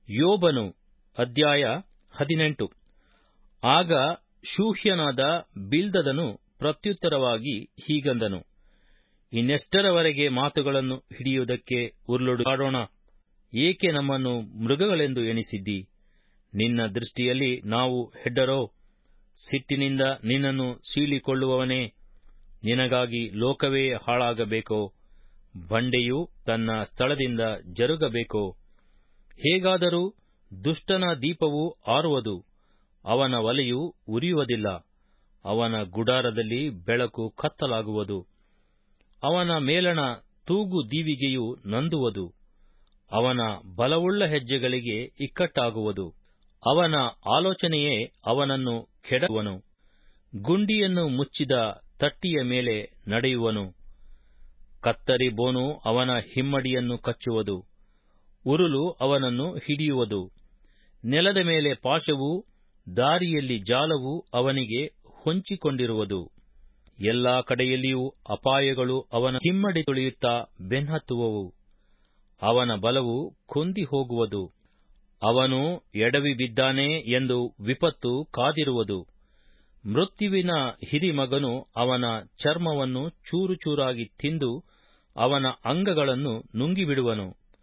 ಯೋಬನು ಅಧ್ಯಾಯ ಹದಿನೆಂಟು ಆಗ ಶೂಹ್ಯನಾದ ಬಿಲ್ದದನು ಪ್ರತ್ಯುತ್ತರವಾಗಿ ಹೀಗಂದನು ಇನ್ನೆಷ್ಟರವರೆಗೆ ಮಾತುಗಳನ್ನು ಹಿಡಿಯುವುದಕ್ಕೆ ಉರುಳುಗಾಡೋಣ ಏಕೆ ನಮ್ಮನ್ನು ಮೃಗಗಳೆಂದು ಎಣಿಸಿದ್ದಿ ನಿನ್ನ ದೃಷ್ಟಿಯಲ್ಲಿ ನಾವು ಹೆಡ್ಡರೋ ಸಿಟ್ಟಿನಿಂದ ನಿನ್ನನ್ನು ಸೀಳಿಕೊಳ್ಳುವವನೇ ನಿನಗಾಗಿ ಲೋಕವೇ ಹಾಳಾಗಬೇಕೋ ಬಂಡೆಯು ತನ್ನ ಸ್ಥಳದಿಂದ ಜರುಗಬೇಕೋ ಹೇಗಾದರೂ ದುಷ್ಟನ ದೀಪವು ಆರುವುದು ಅವನ ಒಲೆಯು ಉರಿಯುವುದಿಲ್ಲ ಅವನ ಗುಡಾರದಲ್ಲಿ ಬೆಳಕು ಕತ್ತಲಾಗುವುದು ಅವನ ಮೇಲಣ ತೂಗು ದೀವಿಗೆಯು ನಂದುವುದು ಅವನ ಬಲವುಳ್ಳ ಹೆಜ್ಜೆಗಳಿಗೆ ಇಕ್ಕಟ್ಟಾಗುವುದು ಅವನ ಆಲೋಚನೆಯೇ ಅವನನ್ನು ಕೆಡವುವನು ಗುಂಡಿಯನ್ನು ಮುಚ್ಚಿದ ತಟ್ಟಿಯ ಮೇಲೆ ನಡೆಯುವನು ಕತ್ತರಿ ಬೋನು ಅವನ ಹಿಮ್ಮಡಿಯನ್ನು ಕಚ್ಚುವುದು ಉರುಲು ಅವನನ್ನು ಹಿಡಿಯುವುದು ನೆಲದ ಮೇಲೆ ಪಾಶವೂ ದಾರಿಯಲ್ಲಿ ಜಾಲವು ಅವನಿಗೆ ಹೊಂಚಿಕೊಂಡಿರುವುದು ಎಲ್ಲಾ ಕಡೆಯಲ್ಲಿಯೂ ಅಪಾಯಗಳು ಅವನ ಹಿಮ್ಮಡಿ ತುಳಿಯುತ್ತಾ ಬೆನ್ನತ್ತುವವು ಅವನ ಬಲವು ಕೊಂದಿ ಹೋಗುವುದು ಅವನು ಎಡವಿ ಬಿದ್ದಾನೆ ಎಂದು ವಿಪತ್ತು ಕಾದಿರುವುದು ಮೃತ್ಯುವಿನ ಹಿರಿಮಗನು ಅವನ ಚರ್ಮವನ್ನು ಚೂರು ಚೂರಾಗಿ ತಿಂದು ಅವನ ಅಂಗಗಳನ್ನು ನುಂಗಿಬಿಡುವನು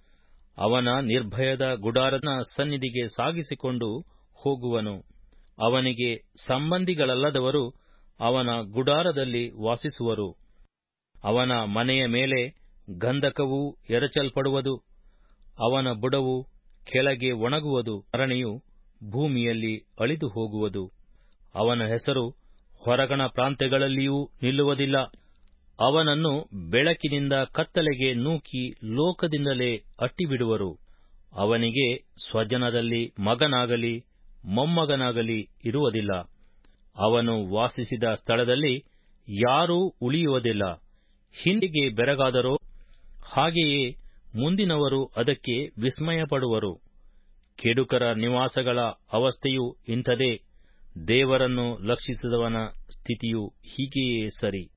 ಅವನ ನಿರ್ಭಯದ ಗುಡಾರನ ಸನ್ನಿಧಿಗೆ ಸಾಗಿಸಿಕೊಂಡು ಹೋಗುವನು ಅವನಿಗೆ ಸಂಬಂಧಿಗಳಲ್ಲದವರು ಅವನ ಗುಡಾರದಲ್ಲಿ ವಾಸಿಸುವರು ಅವನ ಮನೆಯ ಮೇಲೆ ಗಂಧಕವು ಎರಚಲ್ಪಡುವುದು ಅವನ ಬುಡವು ಕೆಳಗೆ ಒಣಗುವುದು ಅರಣೆಯು ಭೂಮಿಯಲ್ಲಿ ಅಳಿದು ಹೋಗುವುದು ಅವನ ಹೆಸರು ಹೊರಗಣ ಪ್ರಾಂತ್ಯಗಳಲ್ಲಿಯೂ ನಿಲ್ಲುವುದಿಲ್ಲ ಅವನನ್ನು ಬೆಳಕಿನಿಂದ ಕತ್ತಲೆಗೆ ನೂಕಿ ಲೋಕದಿಂದಲೇ ಅಟ್ಟಿಬಿಡುವರು ಅವನಿಗೆ ಸ್ವಜನದಲ್ಲಿ ಮಗನಾಗಲಿ ಮೊಮ್ಮಗನಾಗಲಿ ಇರುವುದಿಲ್ಲ ಅವನು ವಾಸಿಸಿದ ಸ್ಥಳದಲ್ಲಿ ಯಾರೂ ಉಳಿಯುವುದಿಲ್ಲ ಹಿಂದಿಗೆ ಬೆರಗಾದರೋ ಹಾಗೆಯೇ ಮುಂದಿನವರು ಅದಕ್ಕೆ ವಿಸ್ಮಯಪಡುವರು ಕೆಡುಕರ ನಿವಾಸಗಳ ಅವಸ್ಥೆಯು ಇಂಥದೇ ದೇವರನ್ನು ಲಕ್ಷಿಸದವನ ಸ್ಥಿತಿಯು ಹೀಗೆಯೇ ಸರಿ